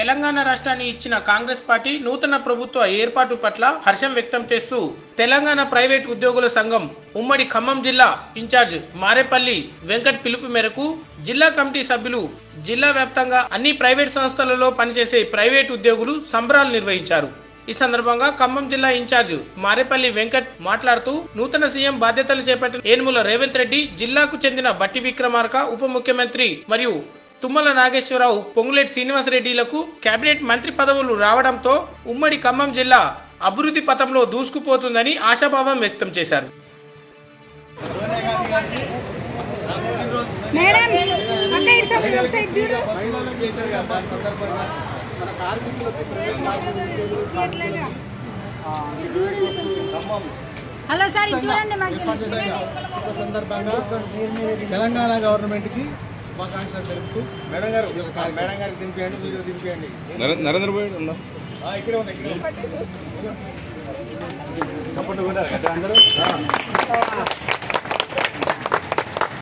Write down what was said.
తెలంగాణ రాష్ట్రాన్ని ఇచ్చిన కాంగ్రెస్ పార్టీ నూతన ప్రభుత్వ ఏర్పాటు పట్ల హర్షం వ్యక్తం చేస్తూ తెలంగాణ ప్రైవేట్ ఉద్యోగుల సంఘం ఉమ్మడి ఖమ్మం జిల్లా ఇన్ఛార్జ్ మారేపల్లి వెంకట్ పిలుపు మేరకు జిల్లా కమిటీ సభ్యులు జిల్లా వ్యాప్తంగా అన్ని ప్రైవేట్ సంస్థలలో పనిచేసే ప్రైవేట్ ఉద్యోగులు సంబరాలు నిర్వహించారు ఈ సందర్భంగా ఖమ్మం జిల్లా ఇన్ఛార్జ్ మారేపల్లి వెంకట్ మాట్లాడుతూ నూతన సీఎం బాధ్యతలు చేపట్టిన ఏనుముల రేవంత్ రెడ్డి జిల్లాకు చెందిన బట్టి విక్రమార్క ఉప ముఖ్యమంత్రి మరియు తుమ్మల నాగేశ్వరరావు పొంగులేటి శ్రీనివాసరెడ్డిలకు కేబినెట్ మంత్రి పదవులు రావడంతో ఉమ్మడి ఖమ్మం జిల్లా అభివృద్ధి పథంలో దూసుకుపోతుందని ఆశాభావం వ్యక్తం చేశారు మేడం అక్క ఇటు సైడ్ ఇటు సైడ్ చూడు మహిళలకు చేశారు కదా దాని సందర్భంగా మన కార్మికులకు ప్రైవేట్ కార్మికులు ఎట్లాగా? ఇటు చూడండి కొంచెం. ఖమ్మం హలో సార్ ఇటు చూడండి మాకు ఒక సందర్భంగా తెలంగాణ గవర్నమెంట్కి శుభాకాంక్షలు తెలుపుతూ మేడం గారు ఈ యొక్క మేడం గారికి దింపేయండి మీరు దింపేయండి నరే- నరేంద్ర మోడీ ఉందా ఆ, ఇక్కడే ఉంది ఇక్కడే ఉంది. చప్పట్లు కొట్టారు కదా అందరూ